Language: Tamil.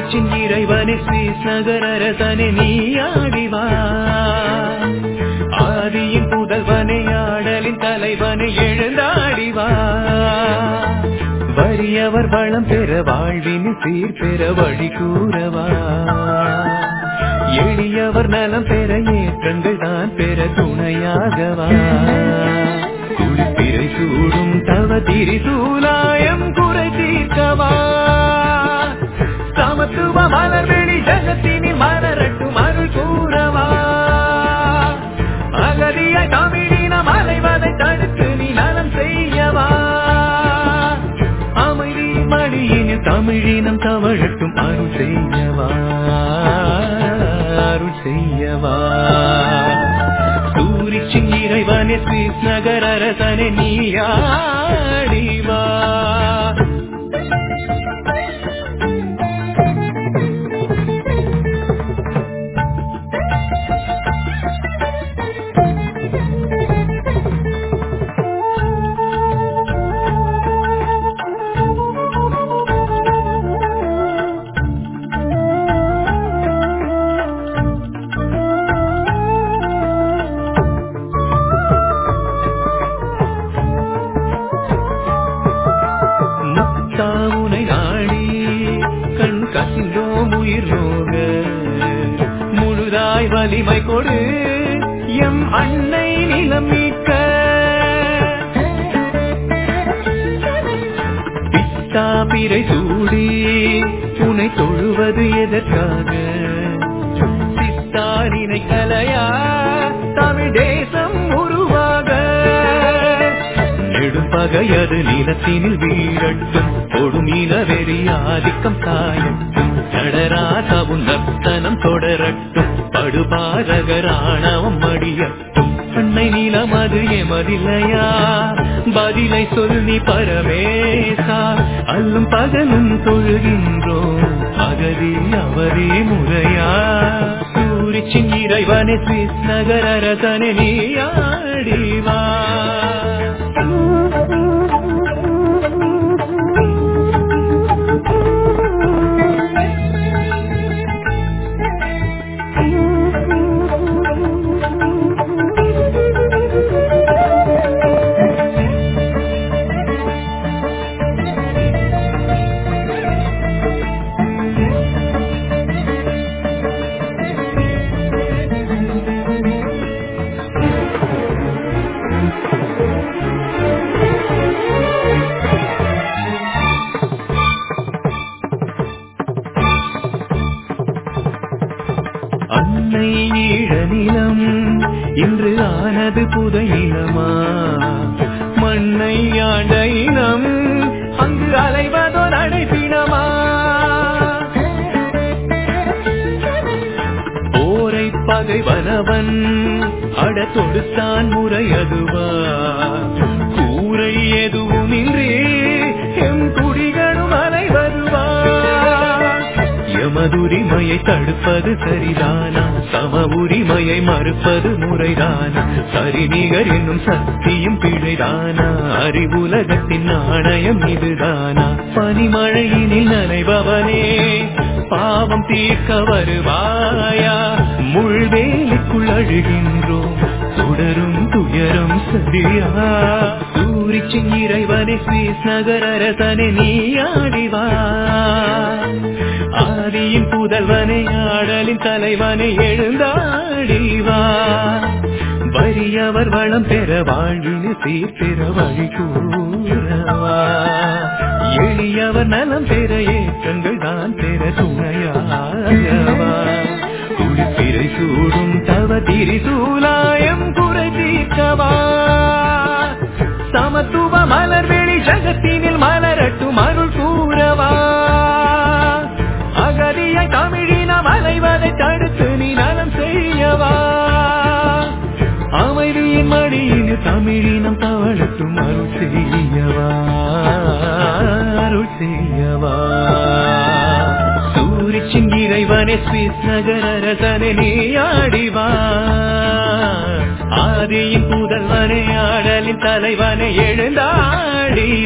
சூரிச்சின் இறைவனே ஸ்ரீஸ் நகர் அரசனே நீ ஆடிவா ஆதியின் புதல்வனே ஆடலின் தலைவனே எழுந்தாடிவா வறியவர் வளம் பெற வாழ்வின் சீர் பெற வழி கூறவா எளியவர் நலம் பெற ஏற்றங்கள் தான் பெற துணையாகவா குளிப்பிரை சூடும் தவ திரிசூலாயம் குறை தீர்க்கவா சமத்துவ மலர்வெளி ஜகத்தினில் மலரட்டும் அருள் கூறவா அகதிய தமிழினம் அலைவதை தடுத்து நீ நலம் செய்யவா அமைதி மடியினில் தமிழினம் தவழட்டும் அருள் செய்யவா அருள் செய்யவா சூரிச்சின் இறைவனே ஸ்ரீஸ் நகர் அரசனே நீயாடிவா முத்தாவுனை நாடி கண் கசிந்தோம் உயிர் நோக முழுதாய் வலிமை கொடு எம் அன்னை நிலம் மீட்க பித்தா பிறை சூடி உனை தொழுவது எதற்காக சித்தாரினை கலையா தமிழ் தேசம் உருவாக நெடும்பகையது நிலத்தினில் வீழட்டும் கொடும் இனவெறி ஆதிக்கம் சாயட்டும் நடராசவும் நர்த்தனம் தொடரட்டும் படுபாரகராணவம் மடியட்டும் அன்னை நிலம் அது எமதில்லையா பதிலை சொல்லி பரமேசா அல்லும் பகலும் தொழுகின்றோம் அகதி அவரே முறையா சூரிச்சின் இறைவனே சுவிஸ் நகர் அரசனே நீ ஆடிவா அன்னை ஈழ நிலம் இன்று ஆனது புதையினமா மண்ணை ஆண்ட இனம் அங்கு அலைவதோ நடைபிணமா போரை பகைவனவன் அட தொடுத்தான் முறையதுவா கூரை எதுவும் இன்றி எம் குடிகளும் அலைவதுவா எமதுரிமையை தடுப்பது சரிதானா சம உரிமையை மறுப்பது முறைதானா சரிநிகர் என்னும் சக்தியும் பிழைதானா அறிவுலகத்தின் நாணயம் இதுதானா பனிமழையினில் நனைபவனே பாவம் தீர்க்க வருவாயா முள்வேலிக்குள் அழுகின்றோம் தொடரும் துயரம் சரியா சூரிச்சின் இறைவனை ஸ்வீஸ் நகர் அரசனை நீ ஆடிவா ஆதியின் புதல்வனை ஆடலின் தலைவனை எழுந்தாடிவா வறியவர் வளம் பெற வாழ்வினு சீர்பெற வழி கூறவா எளியவர் நலம் பெற ஏற்றங்கள் தான் பெற துணையாகவா குளிப்பிரை சூடும் தவ திரிசூலாயம் குறை தீர்க்கவா சமத்துவ மலர்வெளி ஜகத்தினில் மலரட்டும் அருள் கூறவா அகதியை தமிழினம் அலைவதை தடுத்து நீ நலம் செய்யவா அமைதியின் மடியில் தமிழினம் தவழட்டும் அருள் செய்யவா அருள் செய்யவா சூரிச்சின் இறைவனே ஸ்வீஸ் நகர் அரசனே நீ ஆடிவா ஆதியின் புதல்வனே ஆடலின் தலைவனை எழுந்தாடிவா